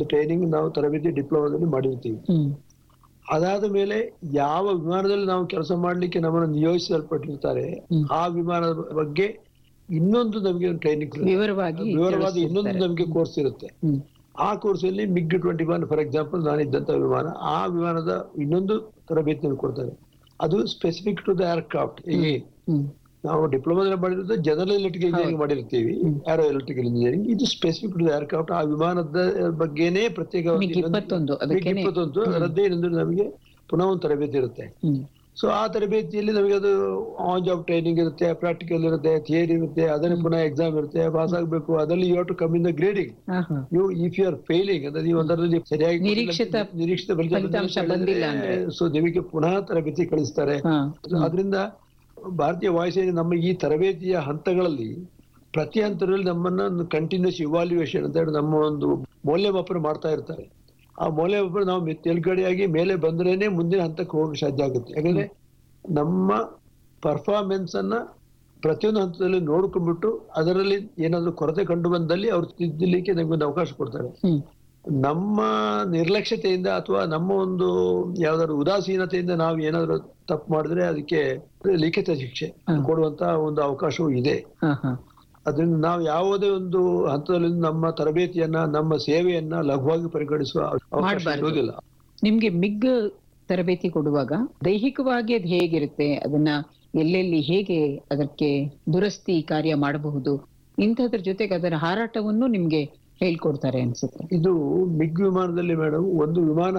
Training ನಾವು ತರಬೇತಿ ಡಿಪ್ಲೊಮಾದಲ್ಲಿ ಮಾಡಿರ್ತೀವಿ ಹ್ಮ್ ಅದಾದ ಮೇಲೆ ಯಾವ ವಿಮಾನದಲ್ಲಿ ನಾವು ಕೆಲಸ ಮಾಡ್ಲಿಕ್ಕೆ ನಮ್ಮನ್ನು ನಿಯೋಜಿಸಲ್ಪಟ್ಟಿರ್ತಾರೆ ಹ್ಮ್. ಆ ವಿಮಾನದ ಬಗ್ಗೆ ಇನ್ನೊಂದು ನಮಗೆ ಟ್ರೈನಿಂಗ್ ವಿವರವಾಗಿ ವಿವರವಾದ ಇನ್ನೊಂದು ತಿಳಿಸ್ತಿರ್ತಾರೆ. ನಮಗೆ ಕೋರ್ಸ್ ಇರುತ್ತೆ ಹ್ಮ್ ಆ ಕೋರ್ಸ್ ಅಲ್ಲಿ MiG twenty one for example ನಾನು ಇದ್ದಂತ ವಿಮಾನ ಆ ವಿಮಾನದ ಇನ್ನೊಂದು ತರಬೇತಿಯನ್ನು ಕೊಡ್ತಾರೆ ಅದು ಸ್ಪೆಸಿಫಿಕ್ ಟು ದ ಏರ್ಕ್ರಾಫ್ಟ್ ಈಗ ಹ್ಮ್ ನಾವು ಡಿಪ್ಲೊಮಾದಲ್ಲಿ ಮಾಡಿರೋದು ಜನರಲ್ ಎಲೆಕ್ಟ್ರಿಕಲ್ ಇಂಜಿನಿಯರಿಂಗ್ ಮಾಡಿರ್ತೀವಿ ಏರೋ ಎಲೆಕ್ಟ್ರಿಕಲ್ ಇಂಜಿನಿಯರಿಂಗ್ ಇದು ಸ್ಪೆಸಿಫಿಕ್ ಟು ಏರ್ಕ್ರಾಫ್ಟ್ ಆ ವಿಮಾನದ ಬಗ್ಗೆನೇ ಪ್ರತ್ಯೇಕ ಮಿಗ್ ಇಪ್ಪತ್ತೊಂದು ಅದಕ್ಕೇನೆ ಇಪ್ಪತ್ತೊಂದು ಅದರದ್ದೇ ಇನ್ನೊಂದು ನಮಗೆ ಪುನಃ ಒಂದು ತರಬೇತಿ ಇರುತ್ತೆ ಹ್ಮ್ ಸೊ ಆ ತರಬೇತಿಯಲ್ಲಿ ನಮಗೆ ಅದು ಆನ್ ಜಾಬ್ ಟ್ರೈನಿಂಗ್ ಇರುತ್ತೆ ಪ್ರಾಕ್ಟಿಕಲ್ ಇರುತ್ತೆ ಥಿಯರಿ ಇರುತ್ತೆ ಅದನ್ನು ಪುನಃ ಎಕ್ಸಾಮ್ ಇರುತ್ತೆ ಪಾಸ್ ಆಗಬೇಕು ಅದರಲ್ಲಿ you to come in the grading ಹಾ ಹಾ ನೀವು ಇಫ್ ಯು ಆರ್ ಫೇಲಿಂಗ್ ಅಂದ್ರೆ ನೀವು ಒಂದರಲ್ಲಿ ಸರಿಯಾಗಿ ನಿರೀಕ್ಷಿತ ನಿರೀಕ್ಷಿತ ಫಲಿತಾಂಶ ಬಂದಿಲ್ಲ ಅಂದ್ರೆ. ಸೊ ನಿಮಗೆ ಪುನಃ ತರಬೇತಿ ಕಳಿಸ್ತಾರೆ ಹಾ ಆದ್ರಿಂದ ಭಾರತೀಯ ವಾಯುಸೇನೆ ನಮ್ಮ ಈ ತರಬೇತಿಯ ಹಂತಗಳಲ್ಲಿ ಪ್ರತಿ ಹಂತದಲ್ಲಿ ನಮ್ಮನ್ನ ಕಂಟಿನ್ಯೂಸ್ ಇವಾಲ್ಯೂಯೇಷನ್ ಅಂತ ಹೇಳಿ ನಮ್ಮ ಒಂದು ಮೌಲ್ಯಮಾಪನ ಮಾಡ್ತಾ ಇರ್ತಾರೆ ಆ ಮೌಲ್ಯಮಾಪನ ನಾವು ಮೆ- ತೇರ್ಗಡೆಯಾಗಿ ಮೇಲೆ ಬಂದ್ರೇನೆ ಮುಂದಿನ ಹಂತಕ್ಕೆ ಹೋಗಕ್ಕೆ ಸಾಧ್ಯ ಆಗುತ್ತೆ ಯಾಕಂದ್ರೆ ನಮ್ಮ ಪರ್ಫಾರ್ಮೆನ್ಸ್ ಅನ್ನ ಪ್ರತಿಯೊಂದು ಹಂತದಲ್ಲಿ ನೋಡ್ಕೊಂಡ್ಬಿಟ್ಟು ಅದರಲ್ಲಿ ಏನಾದ್ರು ಕೊರತೆ ಕಂಡು ಬಂದಲ್ಲಿ ಅವ್ರು ತಿದ್ದಲಿಕ್ಕೆ ನಮ್ಗೆ ಒಂದು ಅವಕಾಶ ಕೊಡ್ತಾರೆ ಹ್ಮ್ ನಮ್ಮ ನಿರ್ಲಕ್ಷ್ಯತೆಯಿಂದ ಅಥವಾ ನಮ್ಮ ಒಂದು ಯಾವ್ದಾದ್ರು ಉದಾಸೀನತೆಯಿಂದ ನಾವು ಏನಾದ್ರು ತಪ್ಪು ಮಾಡಿದ್ರೆ ಅದಕ್ಕೆ ಲಿಖಿತ ಶಿಕ್ಷೆ ಹ್ಮ್. ಕೊಡುವಂತ ಒಂದು ಅವಕಾಶವೂ ಇದೆ ಹಾ ಹಾ ಅದರಿಂದ ನಾವು ಯಾವುದೇ ಒಂದು ಹಂತದಲ್ಲಿ ನಮ್ಮ ತರಬೇತಿಯನ್ನ ನಮ್ಮ ಸೇವೆಯನ್ನ ಲಘುವಾಗಿ ಪರಿಗಣಿಸುವ ಅವಕಾಶ ಮಾಡ್ಬಾರ್ದು. ಇರುವುದಿಲ್ಲ ನಿಮ್ಗೆ ಮಿಗ್ ತರಬೇತಿ ಕೊಡುವಾಗ ದೈಹಿಕವಾಗಿ ಅದು ಹೇಗಿರುತ್ತೆ ಅದನ್ನ ಎಲ್ಲೆಲ್ಲಿ ಹೇಗೆ ಅದಕ್ಕೆ ದುರಸ್ತಿ ಕಾರ್ಯ ಮಾಡಬಹುದು ಇಂಥದ್ರ ಜೊತೆಗೆ ಅದರ ಹಾರಾಟವನ್ನು ನಿಮ್ಗೆ ಹೇಳ್ಕೊಡ್ತಾರೆ ಅನ್ಸುತ್ತೆ ಇದು ಮಿಗ್ ವಿಮಾನದಲ್ಲಿ ಮೇಡಮ್ ಒಂದು ವಿಮಾನ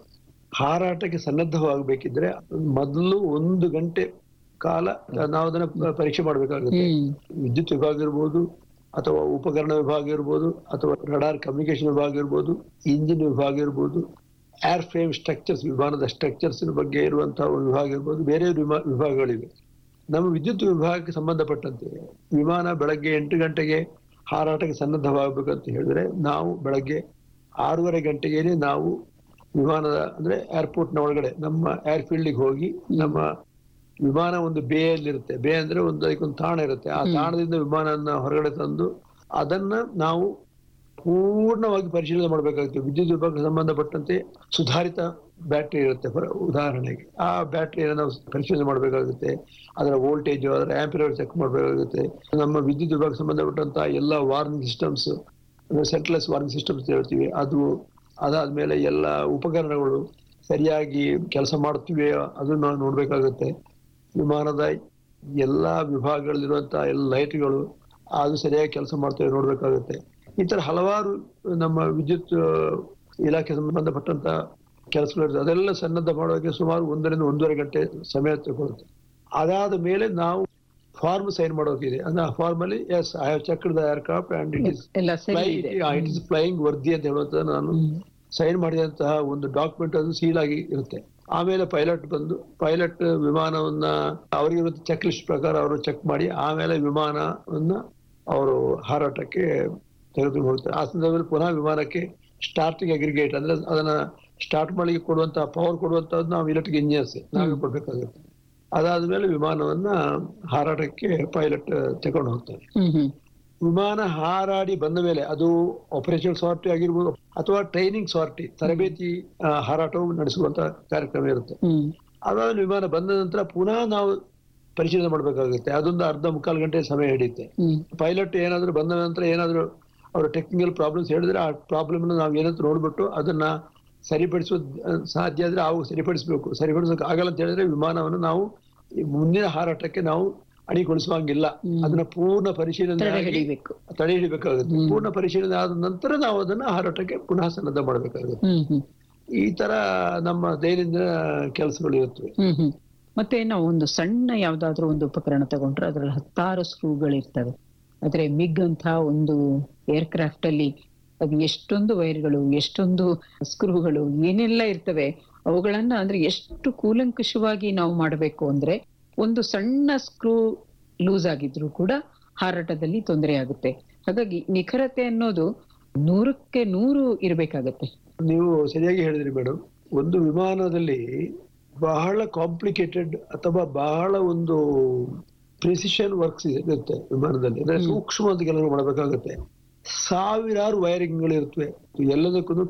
ಹಾರಾಟಕ್ಕೆ ಸನ್ನದ್ಧವಾಗಬೇಕಿದ್ರೆ ಮೊದಲು ಒಂದು ಗಂಟೆ ಕಾಲ ನಾವು ಅದನ್ನ ಪ- ಪರೀಕ್ಷೆ ಮಾಡಬೇಕಾಗುತ್ತೆ ಹ್ಮ್ ವಿದ್ಯುತ್ ವಿಭಾಗ ಇರ್ಬೋದು ಅಥವಾ ಉಪಕರಣ ವಿಭಾಗ ಇರ್ಬೋದು ಅಥವಾ ರಡಾರ್ ಕಮ್ಯುನಿಕೇಶನ್ ವಿಭಾಗ ಇರ್ಬೋದು ಇಂಜಿನ್ ವಿಭಾಗ ಇರ್ಬೋದು ಏರ್ ಫ್ರೇಮ್ ಸ್ಟ್ರಕ್ಚರ್ಸ್ ವಿಮಾನದ ಸ್ಟ್ರಕ್ಚರ್ಸ್ ಬಗ್ಗೆ ಇರುವಂತಹ ಒಂದು ವಿಭಾಗ ಇರ್ಬೋದು ಬೇರೆ ವಿಮಾ- ವಿಭಾಗಗಳಿವೆ ನಮ್ಮ ವಿದ್ಯುತ್ ವಿಭಾಗಕ್ಕೆ ಸಂಬಂಧಪಟ್ಟಂತೆ ವಿಮಾನ ಬೆಳಗ್ಗೆ ಎಂಟು ಗಂಟೆಗೆ ಹಾರಾಟಕ್ಕೆ ಸನ್ನದ್ಧವಾಗಬೇಕಂತ ಹೇಳಿದ್ರೆ ನಾವು ಬೆಳಗ್ಗೆ ಆರೂವರೆ ಗಂಟೆಗೆ ನಾವು ವಿಮಾನದ ಅಂದ್ರೆ ಏರ್ಪೋರ್ಟ್ ನ ಒಳಗಡೆ ನಮ್ಮ ಏರ್ ಫೀಲ್ಡಿಗೆ ಹೋಗಿ ನಮ್ಮ ವಿಮಾನ ಒಂದು ಬೇ ಇರುತ್ತೆ ಬೇ ಅಂದ್ರೆ ಒಂದು ಅದಕ್ಕೊಂದು ತಾಣ ಇರುತ್ತೆ ಆ ತಾಣದಿಂದ ವಿಮಾನನ ಹೊರಗಡೆ ತಂದು ಅದನ್ನ ನಾವು ಪೂರ್ಣವಾಗಿ ಪರಿಶೀಲನೆ ಮಾಡಬೇಕಾಗುತ್ತೆ ವಿದ್ಯುತ್ ವಿಭಾಗಕ್ಕೆ ಸಂಬಂಧಪಟ್ಟಂತೆ ಸುಧಾರಿತ ಬ್ಯಾಟ್ರಿ ಇರುತ್ತೆ ಫರ್- ಉದಾಹರಣೆಗೆ ಆ ಬ್ಯಾಟ್ರಿಯನ್ನು ನಾವು ಪರಿಶೀಲನೆ ಮಾಡಬೇಕಾಗುತ್ತೆ ಅದರ ವೋಲ್ಟೇಜ್ ಅದರ ಆಂಪಿಯರ್ ಚೆಕ್ ಮಾಡಬೇಕಾಗುತ್ತೆ ನಮ್ಮ ವಿದ್ಯುತ್ ವಿಭಾಗಕ್ಕೆ ಸಂಬಂಧಪಟ್ಟಂತ ಎಲ್ಲ warning systems centralised warning systems ಹೇಳ್ತೀವಿ ಅದು ಅದಾದ್ಮೇಲೆ ಎಲ್ಲ ಉಪಕರಣಗಳು ಸರಿಯಾಗಿ ಕೆಲಸ ಮಾಡ್ತಿವೆಯೋ ಅದನ್ನ ನಾವು ನೋಡ್ಬೇಕಾಗುತ್ತೆ ವಿಮಾನದ ಎಲ್ಲಾ ವಿಭಾಗಗಳಲ್ಲಿರುವಂತಹ ಎಲ್ಲ ಲೈಟ್ಗಳು ಅದು ಸರಿಯಾಗಿ ಕೆಲಸ ಮಾಡ್ತೇವೆ ನೋಡ್ಬೇಕಾಗುತ್ತೆ ಈ ತರ ಹಲವಾರು ನಮ್ಮ ವಿದ್ಯುತ್ ಆ, ಇಲಾಖೆ ಸಂಬಂಧಪಟ್ಟಂತ ಕೆಲಸಗಳಿರುತ್ತೆ ಅದೆಲ್ಲ ಸನ್ನದ್ಧ ಮಾಡೋಕೆ ಸುಮಾರು ಒಂದರಿಂದ ಒಂದೂವರೆ ಗಂಟೆ ಸಮಯ ತಗೊಳುತ್ತೆ ಅದಾದ ಮೇಲೆ ನಾವು ಫಾರ್ಮ್ ಸೈನ್ ಮಾಡೋಕಿದೆ ಅಂದ್ರೆ ಆ ಫಾರ್ಮ್ ಅಲ್ಲಿ as I have checked the aircraft and it is ಎಲ್ಲ ಸರಿ ಇದೆ ಇಟ್ ಇಸ್ ಫ್ಲೈಯಿಂಗ್ ವರ್ದಿ ಅಂತ ಹೇಳುವಂತ ನಾನು ಹ್ಮ್. ಸೈನ್ ಮಾಡಿದಂತಹ ಒಂದು ಡಾಕ್ಯುಮೆಂಟ್ ಅದು ಸೀಲ್ ಆಗಿ ಇರುತ್ತೆ ಆಮೇಲೆ ಪೈಲಟ್ ಬಂದು ಪೈಲಟ್ ವಿಮಾನವನ್ನ ಅವರಿಗಿರುವ ಚೆಕ್ ಲಿಸ್ಟ್ ಪ್ರಕಾರ ಅವರು ಚೆಕ್ ಮಾಡಿ ಆಮೇಲೆ ವಿಮಾನವನ್ನ ಅವರು ಹಾರಾಟಕ್ಕೆ ತೆಗೆದುಕೊಂಡು ಹೋಗ್ತಾರೆ ಆ ಸಂದರ್ಭದಲ್ಲಿ ಪುನಃ ವಿಮಾನಕ್ಕೆ ಸ್ಟಾರ್ಟಿಂಗ್ ಅಗ್ರಿಗೇಟ್ ಅಂದ್ರೆ ಅದನ್ನ ಸ್ಟಾರ್ಟ್ ಮಾಡಿ ಕೊಡುವಂತಹ ಪವರ್ ಕೊಡುವಂತದ್ದು ನಾವು ಇಲೆಕ್ಟ್ರಿಕ್ ಇಂಜಿನಿಯರ್ಸ್ ನಾವೇ ಕೊಡ್ಬೇಕಾಗುತ್ತೆ ಅದಾದ್ಮೇಲೆ ವಿಮಾನವನ್ನ ಹಾರಾಟಕ್ಕೆ ಪೈಲಟ್ ತಗೊಂಡು ಹೋಗ್ತಾರೆ ಹ್ಮ್ ಹ್ಮ್ ವಿಮಾನ ಹಾರಾಡಿ ಬಂದ ಮೇಲೆ ಅದು ಆಪರೇಷನ್ ಸಾರ್ಟಿ ಆಗಿರ್ಬೋದು ಅಥವಾ ಟ್ರೈನಿಂಗ್ ಸಾರ್ಟಿ ತರಬೇತಿ ಆ, ಹಾರಾಟವು ನಡೆಸುವಂತ ಕಾರ್ಯಕ್ರಮ ಇರುತ್ತೆ ಹ್ಮ್ ಅದಾದ ವಿಮಾನ ಬಂದ ನಂತರ ಪುನಃ ನಾವು ಪರಿಶೀಲನೆ ಮಾಡಬೇಕಾಗುತ್ತೆ ಅದೊಂದು ಅರ್ಧ ಮುಕ್ಕಾಲು ಗಂಟೆ ಸಮಯ ಹಿಡಿಯುತ್ತೆ ಹ್ಮ್ ಪೈಲಟ್ ಏನಾದ್ರು ಬಂದ ನಂತರ ಏನಾದ್ರು ಅವರು ಟೆಕ್ನಿಕಲ್ ಪ್ರಾಬ್ಲಮ್ಸ್ ಹೇಳಿದ್ರೆ ಆ ಪ್ರಾಬ್ಲಮ್ ನಾವು ಏನಂತ ನೋಡ್ಬಿಟ್ಟು ಅದನ್ನ ಸರಿಪಡಿಸೋದ್ ಆ, ಸಾಧ್ಯ ಆದ್ರೆ ಅವು ಸರಿಪಡಿಸಬೇಕು ಸರಿಪಡಿಸೋಕೆ ಆಗಲ್ಲ ಅಂತ ಹೇಳಿದ್ರೆ ವಿಮಾನವನ್ನು ನಾವು ಈ ಮುಂದಿನ ಹಾರಾಟಕ್ಕೆ ನಾವು ಅಣಿಗೊಳಿಸುವಂಗಿಲ್ಲ ಹ್ಮ್. ಅದನ್ನ ಪೂರ್ಣ ಪರಿಶೀಲನೆ ತಡೆ ಆಗಿ ಹಿಡಿಬೇಕು ತಡೆ ಹಿಡಿಬೇಕಾಗುತ್ತೆ ಹ್ಮ್. ಪೂರ್ಣ ಪರಿಶೀಲನೆ ಆದ ನಂತರ ನಾವು ಅದನ್ನ ಹಾರಾಟಕ್ಕೆ ಪುನಃ ಸನ್ನದ್ಧ ಮಾಡಬೇಕಾಗುತ್ತೆ ಹ್ಮ್ ಹ್ಮ್ ಈ ತರ ನಮ್ಮ ದೈನಂದಿನ ಕೆಲಸಗಳು ಇರುತ್ತವೆ ಹ್ಮ್ ಹ್ಮ್ ಮತ್ತೆ ನಾವು ಒಂದು ಸಣ್ಣ ಯಾವ್ದಾದ್ರು ಒಂದು ಉಪಕರಣ ತಗೊಂಡ್ರೆ ಅದ್ರಲ್ಲಿ ಹತ್ತಾರು ಸ್ಕ್ರೂಗಳಿರ್ತವೆ ಆದ್ರೆ ಮಿಗ್ ಅಂತ ಒಂದು ಏರ್ಕ್ರಾಫ್ಟ್ ಅಲ್ಲಿ ಅದು ಎಷ್ಟೊಂದು ವೈರ್ಗಳು ಎಷ್ಟೊಂದು ಸ್ಕ್ರೂಗಳು ಏನೆಲ್ಲ ಇರ್ತವೆ ಅವುಗಳನ್ನ ಅಂದ್ರೆ ಎಷ್ಟು ಕೂಲಂಕುಷವಾಗಿ ನಾವು ಮಾಡಬೇಕು ಅಂದ್ರೆ ಒಂದು ಸಣ್ಣ ಸ್ಕ್ರೂ ಲೂಸ್ ಆಗಿದ್ರು ಕೂಡ ಹಾರಾಟದಲ್ಲಿ ತೊಂದರೆ ಆಗುತ್ತೆ ಹಾಗಾಗಿ ನಿಖರತೆ ಅನ್ನೋದು ನೂರಕ್ಕೆ ನೂರು ಇರ್ಬೇಕಾಗತ್ತೆ ನೀವು ಸರಿಯಾಗಿ ಹೇಳಿದ್ರಿ ಮೇಡಮ್ ಒಂದು ವಿಮಾನದಲ್ಲಿ ಬಹಳ ಕಾಂಪ್ಲಿಕೇಟೆಡ್ ಅಥವಾ ಬಹಳ ಒಂದು ಪ್ರಿಸಿಷನ್ ವರ್ಕ್ಸ್ ಇರುತ್ತೆ ವಿಮಾನದಲ್ಲಿ ಅಂದ್ರೆ ಹ್ಮ್. ಸೂಕ್ಷ್ಮವಾದ ಕೆಲಸ ಮಾಡಬೇಕಾಗುತ್ತೆ ಸಾವಿರಾರು ವೈರಿಂಗ್ಗಳು ಇರ್ತವೆ ಎಲ್ಲದಕ್ಕೂ